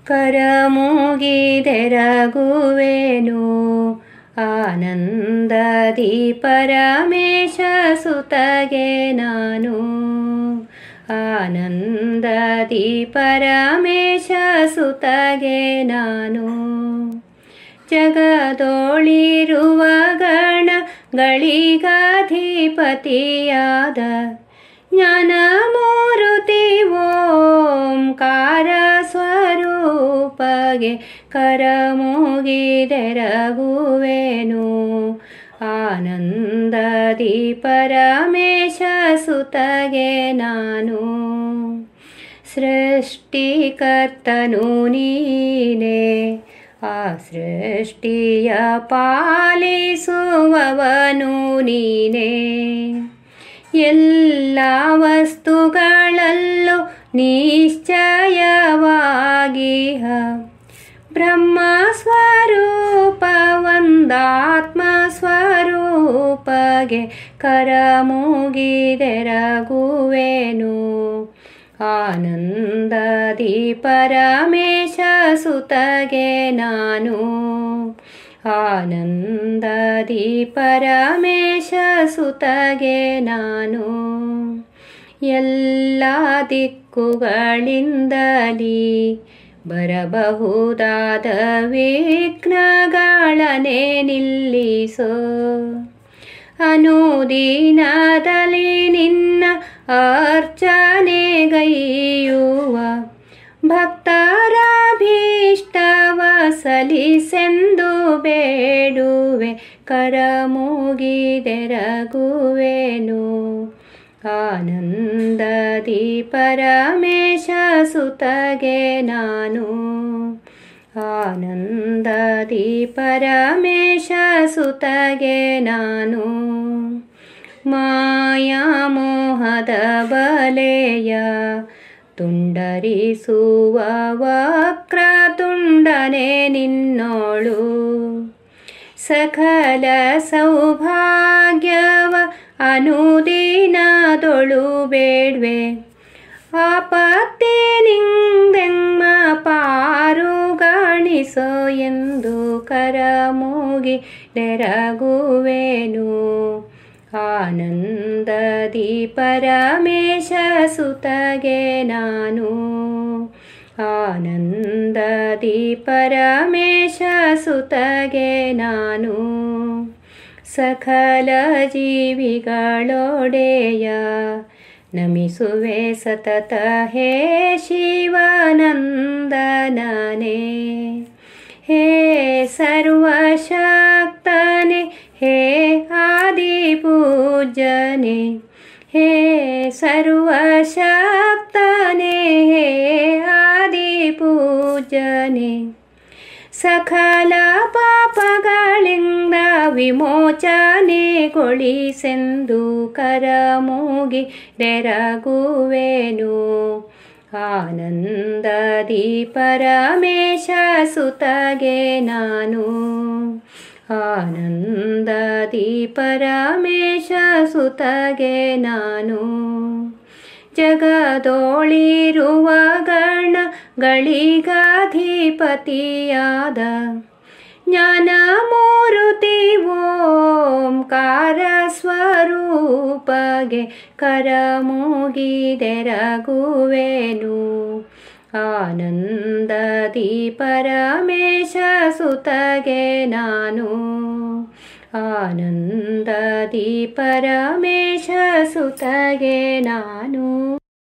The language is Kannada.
ಕರ ಮುಗಿದೆರಗುವೆನು ಆನಂದದಿ ಪರಮೇಶ ಸುತಗೆ ನಾನು ಆನಂದದಿ ಪರಮೇಶ ಸುತಗೆ ನಾನು ಜಗದೋಳಿರುವ ಗಣಗಳಿಗಾಧಿಪತಿಯಾದ ಜ್ಞಾನಮೂರುತಿ ಓಂಕಾರ ಸ್ವರೂಪಗೆ ಕರ ಮುಗಿದೆರಗುವೆನು ಆನಂದದಿ ಪರಮೇಶ ಸುತಗೆ ನಾನು ಸೃಷ್ಟಿಕರ್ತನು ನೀನೇ ಆ ಸೃಷ್ಟಿಯ ಪಾಲಿಸುವವನು ನೀನೇ ಎಲ್ಲ ವಸ್ತುಗಳಲ್ಲೂ ನಿಶ್ಚಯವಾಗಿಹ ಬ್ರಹ್ಮ ಸ್ವರೂಪ ಒಂದಾತ್ಮ ಸ್ವರೂಪಗೆ ಕರ ಮುಗಿದೆರಗುವೆನು ಆನಂದದಿ ಪರಮೇಶ ಸುತಗೆ ನಾನು ಆನಂದದಿ ಪರಮೇಶ ಸುತಗೆ ನಾನು ಎಲ್ಲ ದಿಕ್ಕುಗಳಿಂದಲೀ ಬರಬಹುದಾದ ವಿಘ್ನಗಳನೆ ನಿಲ್ಲಿಸೋ ಅನುದಿನದಲ್ಲಿ ನಿನ್ನ ಅರ್ಚನೆಗೈಯುವ ಭಕ್ತರಾಭೀಷ್ಟವ ಸಲಿಸೆಂದು ಬೇಡುವೆ ಕರ ಮುಗಿದೆರಗುವೆನು ಆನಂದದಿ ಪರಮೇಶ ಸುತಗೆ ನಾನು ಆನಂದದಿ ಪರಮೇಶ ಸುತಗೆ ನಾನು ಮಾಯಾಮೋಹದ ಬಲೆಯ ತುಂಡರಿಸುವ ವಕ್ರ ತುಂಡನೆ ನಿನ್ನೋಳು ಸಕಲ ಸೌಭಾಗ್ಯವ ಅನುದಿನದೊಳು ಬೇಡ್ವೆ ಆಪತ್ತೆ ನಿಂದೆಮ್ಮ ಪಾರುಗಾಣಿಸೋ ಎಂದು ಕರ ಮುಗಿ ನೆರಗುವೆನು ಆನಂದದಿ ಪರಮೇಶ ಸುತಗೆ ನಾನು ಆನಂದದಿ ಪರಮೇಶ ಸುತಗೆ ನಾನು ಸಕಲ ಜೀವಿಗಳೊಡೆಯ ನಮಿಸುವೆ ಸತತ ಹೇ ಶಿವನಂದನನೆ ಹೇ ಸರ್ವಶಕ್ತನೆ ಹೇ ಆದಿಪೂಜನೆ ಹೇ ಸರ್ವಶಕ್ತನೆ ಹೇ ಆದಿಪೂಜನೆ ಸಕಲ ಪಾಪಗಳಿಂದ ವಿಮೋಚನೆಗೊಳಿಸೆಂದು ಕರ ಮುಗಿ ನೆರಗುವೆನು ಆನಂದದಿ ಪರಮೇಶ ಸುತಗೆ ನಾನು ಆನಂದದಿ ಪರಮೇಶ ಸುತಗೆ ನಾನು ಜಗದೋಳಿರುವ ಗಣಗಳಿಗಾಧಿಪತಿಯಾದ ಜ್ಞಾನಮೂರುತಿ ಓಂಕಾರ ಸ್ವರೂಪಗೆ ಕರ ಮುಗಿದೆರಗುವೆನು ಆನಂದದಿ ಪರಮೇಶ ಸುತಗೆ ನಾನು ಆನಂದದಿ ಪರಮೇಶ ಸುತಗೆ ನಾನು